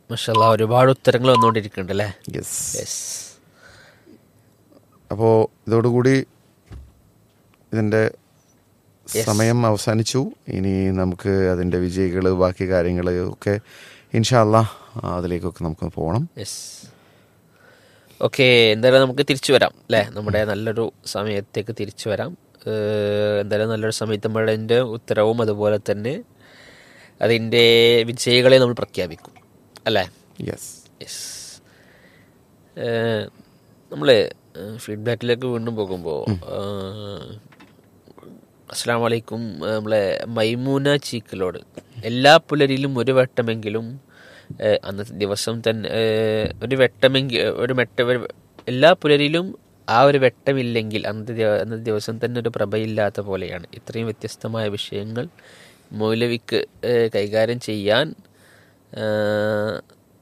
മഷാല്ല ഒരുപാട് ഉത്തരങ്ങൾ വന്നുകൊണ്ടിരിക്കുന്നുണ്ട് അല്ലേ യെസ് യെസ് അപ്പോൾ ഇതോടുകൂടി ഇതിൻ്റെ സമയം അവസാനിച്ചു ഇനി നമുക്ക് അതിൻ്റെ വിജയികൾ ബാക്കി കാര്യങ്ങൾ ഒക്കെ ഇൻഷാല്ല അതിലേക്കൊക്കെ നമുക്ക് പോകണം യെസ് ഓക്കെ എന്തായാലും നമുക്ക് തിരിച്ചു വരാം അല്ലേ നമ്മുടെ നല്ലൊരു സമയത്തേക്ക് തിരിച്ചു വരാം ഏഹ് എന്തായാലും നല്ലൊരു സമയത്ത് നമ്മളതിൻ്റെ ഉത്തരവും അതുപോലെ തന്നെ അതിൻ്റെ വിജയികളെ നമ്മൾ പ്രഖ്യാപിക്കും അല്ലേ യെസ് യെസ് നമ്മൾ ഫീഡ്ബാക്കിലേക്ക് വീണ്ടും പോകുമ്പോൾ അസ്സാം വലൈക്കും നമ്മളെ മൈമൂന ചീക്കലോട് എല്ലാ പുലരിലും ഒരു വട്ടമെങ്കിലും ഏഹ്, അന്നത്തെ ദിവസം തന്നെ ഏഹ്, ഒരു വെട്ടമെങ്കിൽ ഒരു വെട്ട ഒരു- എല്ലാ പുലരിലും ആ ഒരു വെട്ടമില്ലെങ്കിൽ അന്നത്തെ ദിവ- അന്നത്തെ ദിവസം തന്നെ ഒരു പ്രഭയില്ലാത്ത പോലെയാണ് ഇത്രയും വ്യത്യസ്തമായ വിഷയങ്ങൾ മൗലവിക്ക് ഏഹ്, കൈകാര്യം ചെയ്യാൻ ഏഹ്,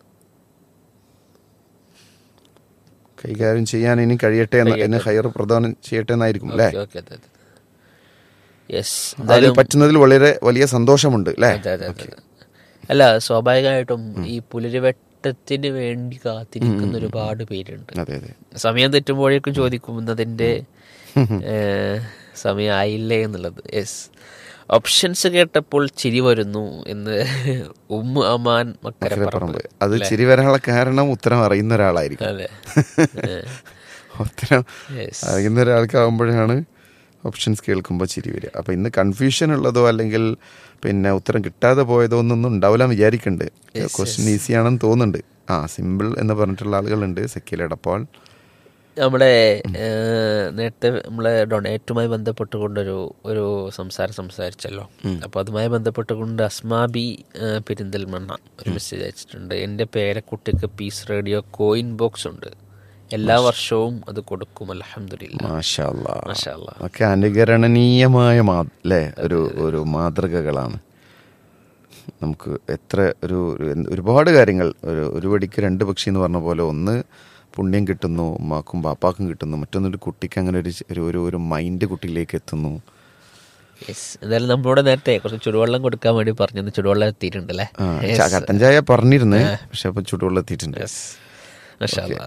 കൈകാര്യം ചെയ്യാൻ ഇനി കഴിയട്ടെ എന്ന് എന്നെ ഹയർ പ്രദാനം ചെയ്യട്ടെ എന്നായിരിക്കും അല്ലേ ഓക്കെ, ഓക്കെ, അതെ, അതെ. യെസ് അതിൽ എന്തായാലും പറ്റുന്നതിൽ വളരെ വലിയ സന്തോഷമുണ്ട് അല്ലേ അതെ, അതെ, അതെ. അല്ല സ്വാഭാവികമായിട്ടും ഈ പുലരിവട്ടത്തിന് വേണ്ടി കാത്തിരിക്കുന്ന ഒരുപാട് പേരുണ്ട് അതെ അതെ സമയം തെറ്റുമ്പോഴേക്കും ചോദിക്കുന്നതിന്റെ ഏഹ്, സമയമായില്ലേ എന്നുള്ളത് യെസ് ഓപ്ഷൻസ് കേട്ടപ്പോൾ ചിരി വരുന്നു എന്ന് ഉമ്മ അമാൻ മക്കരപ്പറമ്പ് പറമ്പ് അത് ചിരി വരാനുള്ള കാരണം ഉത്തരം അറിയുന്ന ഒരാളായിരിക്കും അതെ ഉത്തരം യെസ് അറിയുന്ന ഒരാൾക്കാവുമ്പോഴാണ് ഓപ്ഷൻസ് കേൾക്കുമ്പോൾ ചിരി വരിക അപ്പം ഇന്ന് കൺഫ്യൂഷൻ ഉള്ളതോ അല്ലെങ്കിൽ പിന്നെ ഉത്തരം കിട്ടാതെ പോയതോ ഒന്നും ഉണ്ടാവില്ല എന്ന് വിചാരിക്കുന്നുണ്ട് ക്വസ്റ്റ്യൻ ഈസി ആണെന്ന് തോന്നുന്നുണ്ട് ആ സിമ്പിൾ എന്ന് പറഞ്ഞിട്ടുള്ള ആളുകളുണ്ട് സെക്കിൽ എടപ്പാൾ നമ്മുടെ ഏഹ്, നേരത്തെ നമ്മളെ ഡൊണേറ്റുമായി ബന്ധപ്പെട്ടുകൊണ്ടൊരു ഒരു സംസാരം സംസാരിച്ചല്ലോ അപ്പോൾ അതുമായി ബന്ധപ്പെട്ടുകൊണ്ട് അസ്മാബി ഏഹ്, പെരിന്തൽമണ്ണ ഒരു മെസ്സേജ് അയച്ചിട്ടുണ്ട് എൻ്റെ പേരക്കുട്ടിക്ക് പീസ് റേഡിയോ കോയിൻ ബോക്സ് ഉണ്ട് എല്ലാ വർഷവും അത് കൊടുക്കും അലഹമില്ല മാഷാ അല്ലാ. മാഷാ അല്ലാ. ഒക്കെ അനുകരണീയമായ മാ അല്ലേ ഒരു ഒരു മാതൃകകളാണ് നമുക്ക് എത്ര ഒരു ഒരു- ഒരുപാട് കാര്യങ്ങൾ ഒരു ഒരു വെടിക്ക് രണ്ട് പക്ഷി എന്ന് പറഞ്ഞ പോലെ ഒന്ന് പുണ്യം കിട്ടുന്നു ഉമ്മാക്കും ബാപ്പാക്കും കിട്ടുന്നു മറ്റൊന്നൊരു കുട്ടിക്ക് അങ്ങനെ ഒരു ഒരു ഒരു ഒരു മൈൻഡ് കുട്ടിയിലേക്ക് എത്തുന്നു യെസ് എന്തായാലും നമ്മളോട് നേരത്തെ കുറച്ച് ചുടുവെള്ളം കൊടുക്കാൻ വേണ്ടി പറഞ്ഞു ചുടുവെള്ളം എത്തിയിട്ടുണ്ടല്ലേ ആ, ച- കട്ടൻ ചായ പറഞ്ഞിരുന്നു പക്ഷെ അപ്പൊ ചുടുവെള്ളം എത്തിയിട്ടുണ്ട് യെസ് മാഷാ അല്ലാ.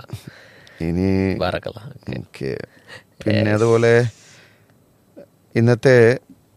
ഇനി ബാറക്കല്ലാ. ഓക്കെ പിന്നെ അതുപോലെ ഇന്നത്തെ